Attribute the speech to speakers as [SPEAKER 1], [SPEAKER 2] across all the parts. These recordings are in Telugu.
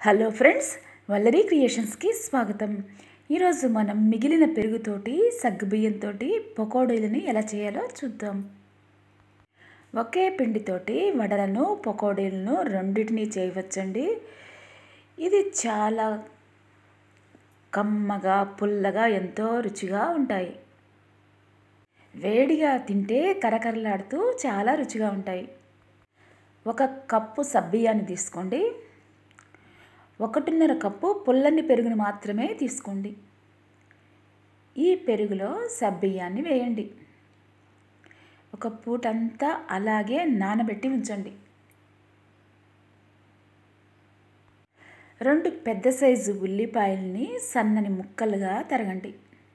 [SPEAKER 1] హలో ఫ్రెండ్స్ వల్లరీ క్రియేషన్స్కి స్వాగతం ఈరోజు మనం మిగిలిన పెరుగుతోటి సగ్గుబియ్యంతో పకోడీలని ఎలా చేయాలో చూద్దాం ఒకే పిండితోటి వడలను పకోడీలను రెండింటినీ చేయవచ్చండి ఇది చాలా కమ్మగా పుల్లగా ఎంతో రుచిగా ఉంటాయి వేడిగా తింటే కరకరలాడుతూ చాలా రుచిగా ఉంటాయి ఒక కప్పు సబ్బియ్యాన్ని తీసుకోండి ఒకటిన్నర కప్పు పుల్లని పెరుగును మాత్రమే తీసుకోండి ఈ పెరుగులో సబ్బియ్యాన్ని వేయండి ఒక పూటంతా అలాగే నానబెట్టి ఉంచండి రెండు పెద్ద సైజు ఉల్లిపాయల్ని సన్నని ముక్కలుగా తరగండి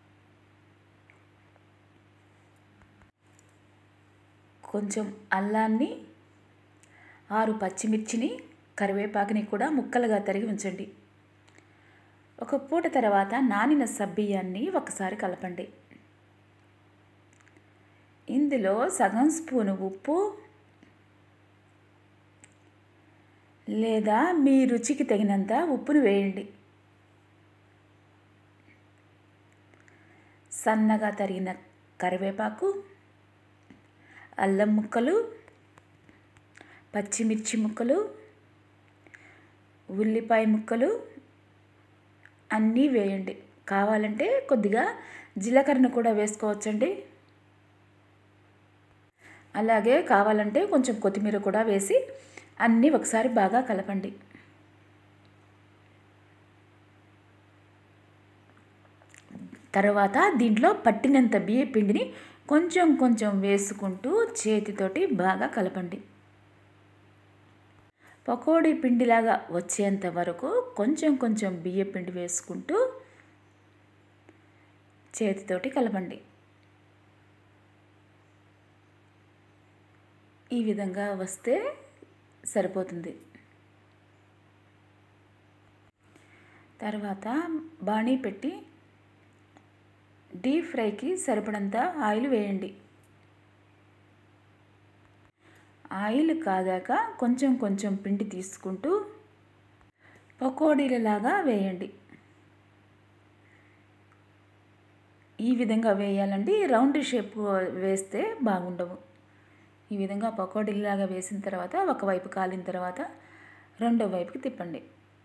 [SPEAKER 1] కొంచెం అల్లాన్ని ఆరు పచ్చిమిర్చిని కరివేపాకుని కూడా ముక్కలుగా తరిగి ఉంచండి ఒక పూట తర్వాత నానిన సబ్బియ్యాన్ని ఒకసారి కలపండి ఇందులో సగం స్పూను ఉప్పు లేదా మీ రుచికి తగినంత ఉప్పును వేయండి సన్నగా తరిగిన కరివేపాకు అల్లం ముక్కలు పచ్చిమిర్చి ముక్కలు ఉల్లిపాయ ముక్కలు అన్నీ వేయండి కావాలంటే కొద్దిగా జీలకర్రను కూడా వేసుకోవచ్చండి అలాగే కావాలంటే కొంచెం కొత్తిమీర కూడా వేసి అన్నీ ఒకసారి బాగా కలపండి తర్వాత దీంట్లో పట్టినంత బియ్య పిండిని కొంచెం కొంచెం వేసుకుంటూ చేతితోటి బాగా కలపండి పకోడీ పిండిలాగా వచ్చేంత వరకు కొంచెం కొంచెం బియ్య పిండి వేసుకుంటూ చేతితోటి కలపండి ఈ విధంగా వస్తే సరిపోతుంది తర్వాత బాణీ పెట్టి డీప్ ఫ్రైకి సరిపడంత ఆయిల్ వేయండి ఆయిల్ కాగాక కొంచెం కొంచెం పిండి తీసుకుంటూ పకోడీలలాగా వేయండి ఈ విధంగా వేయాలండి రౌండ్ షేప్ వేస్తే బాగుండవు ఈ విధంగా పకోడీలాగా వేసిన తర్వాత ఒకవైపు కాలిన తర్వాత రెండో వైపుకి తిప్పండి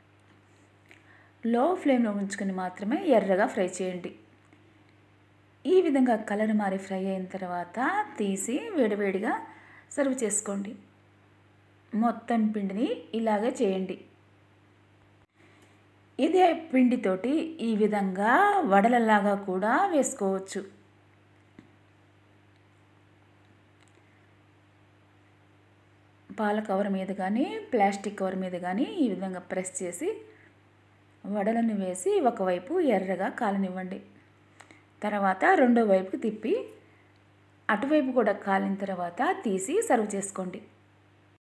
[SPEAKER 1] లో ఫ్లేమ్లో ఉంచుకొని మాత్రమే ఎర్రగా ఫ్రై చేయండి ఈ విధంగా కలర్ మారి ఫ్రై అయిన తర్వాత తీసి వేడివేడిగా సర్వ్ చేసుకోండి మొత్తం పిండిని ఇలాగే చేయండి ఇదే పిండితోటి ఈ విధంగా వడలలాగా కూడా వేసుకోవచ్చు పాల కవర్ మీద కానీ ప్లాస్టిక్ కవర్ మీద కానీ ఈ విధంగా ప్రెస్ చేసి వడలను వేసి ఒకవైపు ఎర్రగా కాలనివ్వండి తర్వాత రెండో వైపుకి తిప్పి అటువైపు కూడా కాలిన తర్వాత తీసి సర్వ్ చేసుకోండి